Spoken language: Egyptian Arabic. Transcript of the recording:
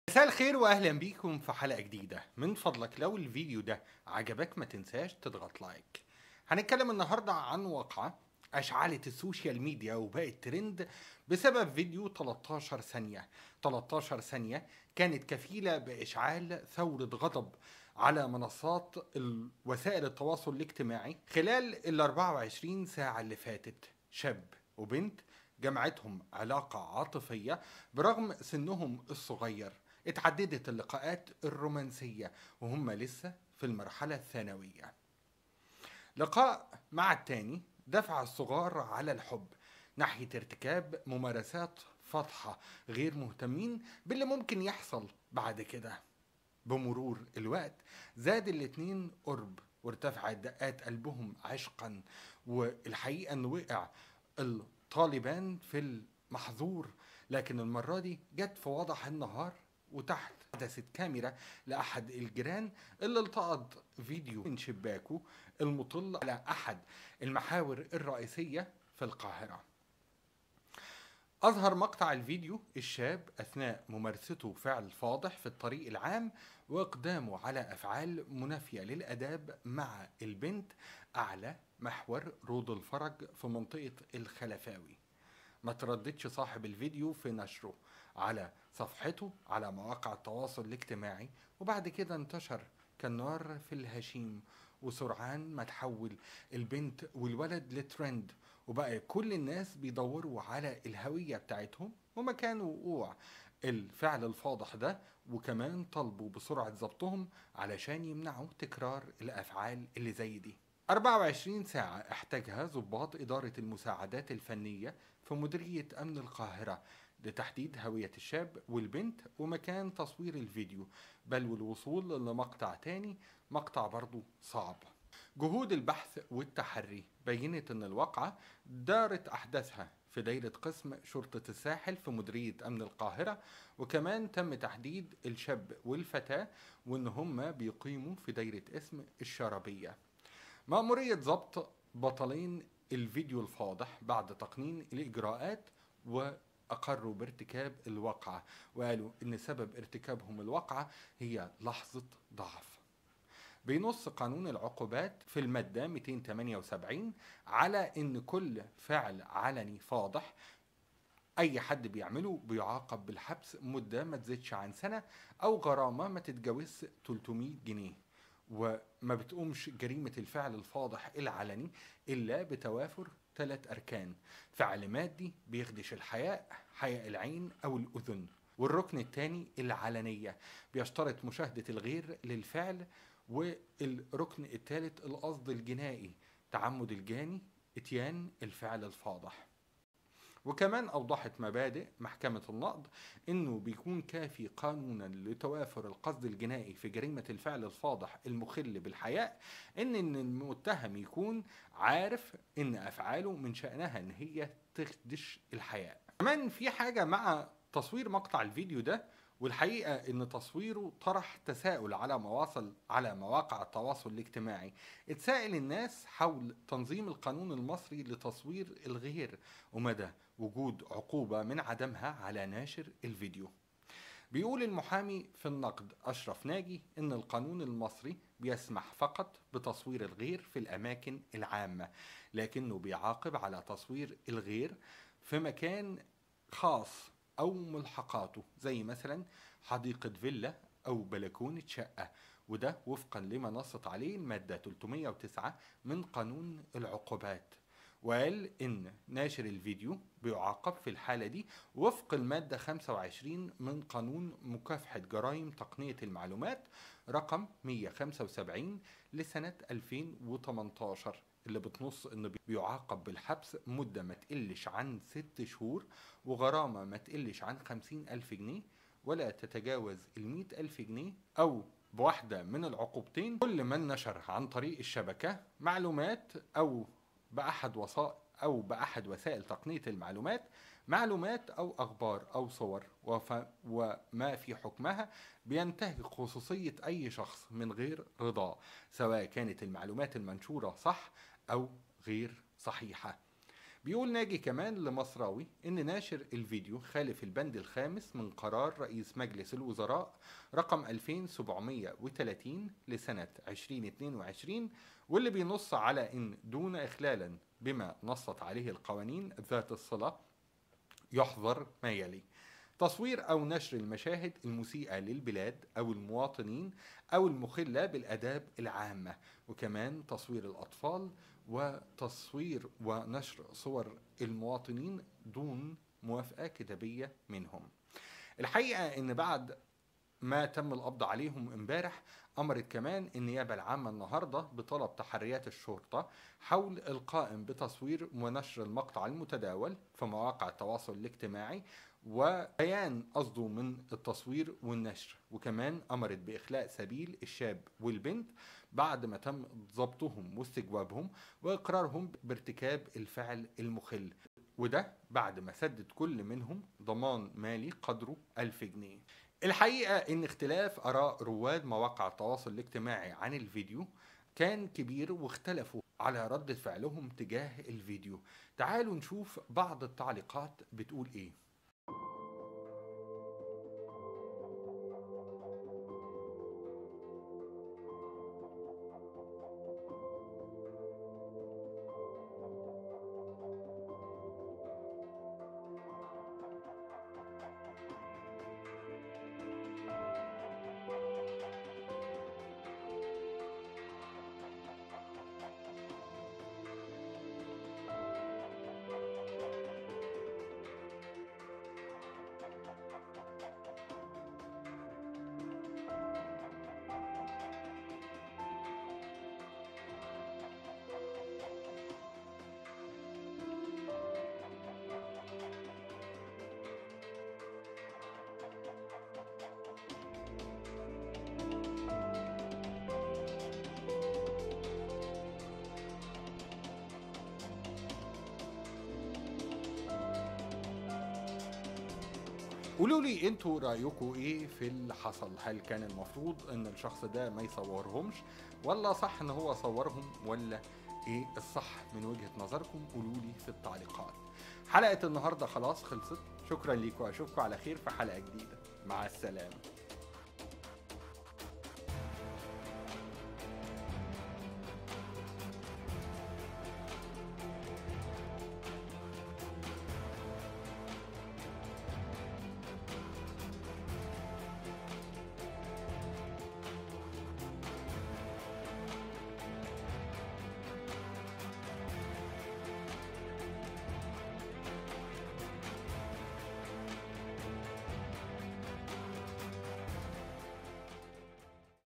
مساء الخير واهلا بيكم في حلقه جديده من فضلك لو الفيديو ده عجبك ما تنساش تضغط لايك هنتكلم النهارده عن واقعه اشعلت السوشيال ميديا وبقت ترند بسبب فيديو 13 ثانيه 13 ثانيه كانت كفيله باشعال ثوره غضب على منصات ال- وسائل التواصل الاجتماعي خلال ال 24 ساعه اللي فاتت شاب وبنت جمعتهم علاقة عاطفية برغم سنهم الصغير اتعددت اللقاءات الرومانسية وهم لسه في المرحلة الثانوية لقاء مع التاني دفع الصغار على الحب ناحية ارتكاب ممارسات فاضحة غير مهتمين باللي ممكن يحصل بعد كده بمرور الوقت زاد الاتنين قرب وارتفعت دقات قلبهم عشقا والحقيقة ان وقع الطالبان في المحظور لكن المرة دي جت في وضح النهار وتحت حدثت كاميرا لأحد الجيران اللي التقط فيديو من شباكه المطل على أحد المحاور الرئيسية في القاهرة أظهر مقطع الفيديو الشاب أثناء ممارسته فعل فاضح في الطريق العام وإقدامه على أفعال منافية للأداب مع البنت أعلى محور رود الفرج في منطقة الخلفاوي ما ترددش صاحب الفيديو في نشره على صفحته على مواقع التواصل الاجتماعي وبعد كده انتشر كالنار في الهشيم وسرعان ما تحول البنت والولد لترند وبقى كل الناس بيدوروا على الهوية بتاعتهم ومكان وقوع الفعل الفاضح ده وكمان طلبوا بسرعة ضبطهم علشان يمنعوا تكرار الأفعال اللي زي دي 24 ساعة احتاجها ضباط إدارة المساعدات الفنية في مديرية أمن القاهرة لتحديد هوية الشاب والبنت ومكان تصوير الفيديو بل والوصول لمقطع تاني مقطع برضو صعب جهود البحث والتحري بينت ان الواقعة دارت احداثها في دايرة قسم شرطة الساحل في مديرية امن القاهرة وكمان تم تحديد الشاب والفتاة وان هم بيقيموا في دايرة اسم الشرابية مأمورية ضبط بطلين الفيديو الفاضح بعد تقنين الإجراءات وأقروا بارتكاب الواقعة وقالوا إن سبب ارتكابهم الواقعة هي لحظة ضعف بينص قانون العقوبات في المادة 278 على إن كل فعل علني فاضح أي حد بيعمله بيعاقب بالحبس مدة ما تزيدش عن سنة أو غرامة ما تتجاوزش 300 جنيه وما بتقومش جريمة الفعل الفاضح العلني إلا بتوافر ثلاث أركان فعل مادي بيخدش الحياء حياء العين أو الأذن والركن الثاني العلنية بيشترط مشاهدة الغير للفعل والركن الثالث القصد الجنائي تعمد الجاني اتيان الفعل الفاضح وكمان أوضحت مبادئ محكمة النقض إنه بيكون كافي قانونا لتوافر القصد الجنائي في جريمة الفعل الفاضح المخل بالحياء إن إن المتهم يكون عارف إن أفعاله من شأنها إن هي تخدش الحياء. كمان في حاجة مع تصوير مقطع الفيديو ده والحقيقة إن تصويره طرح تساؤل على مواصل على مواقع التواصل الاجتماعي اتساءل الناس حول تنظيم القانون المصري لتصوير الغير ومدى وجود عقوبة من عدمها على ناشر الفيديو بيقول المحامي في النقد أشرف ناجي إن القانون المصري بيسمح فقط بتصوير الغير في الأماكن العامة لكنه بيعاقب على تصوير الغير في مكان خاص أو ملحقاته زي مثلا حديقة فيلا أو بلكونة شقة وده وفقا لما نصت عليه المادة 309 من قانون العقوبات وقال إن ناشر الفيديو بيعاقب في الحالة دي وفق المادة 25 من قانون مكافحة جرائم تقنية المعلومات رقم 175 لسنة 2018 اللي بتنص انه بيعاقب بالحبس مدة ما تقلش عن ست شهور وغرامة ما تقلش عن خمسين ألف جنيه ولا تتجاوز المئة ألف جنيه أو بواحدة من العقوبتين كل من نشر عن طريق الشبكة معلومات أو بأحد وسائل أو بأحد وسائل تقنية المعلومات معلومات أو أخبار أو صور وف... وما في حكمها بينتهك خصوصية أي شخص من غير رضاه سواء كانت المعلومات المنشورة صح أو غير صحيحة بيقول ناجي كمان لمصراوي ان ناشر الفيديو خالف البند الخامس من قرار رئيس مجلس الوزراء رقم 2730 لسنة 2022 واللي بينص على ان دون اخلالا بما نصت عليه القوانين ذات الصلة يحظر ما يلي تصوير أو نشر المشاهد المسيئة للبلاد أو المواطنين أو المخلة بالآداب العامة وكمان تصوير الأطفال وتصوير ونشر صور المواطنين دون موافقة كتابية منهم الحقيقة إن بعد ما تم القبض عليهم امبارح امرت كمان النيابه العامه النهارده بطلب تحريات الشرطه حول القائم بتصوير ونشر المقطع المتداول في مواقع التواصل الاجتماعي وبيان قصده من التصوير والنشر وكمان امرت باخلاء سبيل الشاب والبنت بعد ما تم ضبطهم واستجوابهم واقرارهم بارتكاب الفعل المخل وده بعد ما سدد كل منهم ضمان مالي قدره ألف جنيه الحقيقة إن اختلاف آراء رواد مواقع التواصل الاجتماعي عن الفيديو كان كبير واختلفوا على ردة فعلهم تجاه الفيديو تعالوا نشوف بعض التعليقات بتقول إيه قولوا لي انتوا رايكم ايه في اللي حصل هل كان المفروض ان الشخص ده ما يصورهمش ولا صح ان هو صورهم ولا ايه الصح من وجهة نظركم قولوا لي في التعليقات حلقة النهاردة خلاص خلصت شكرا ليكم واشوفكم على خير في حلقة جديدة مع السلامة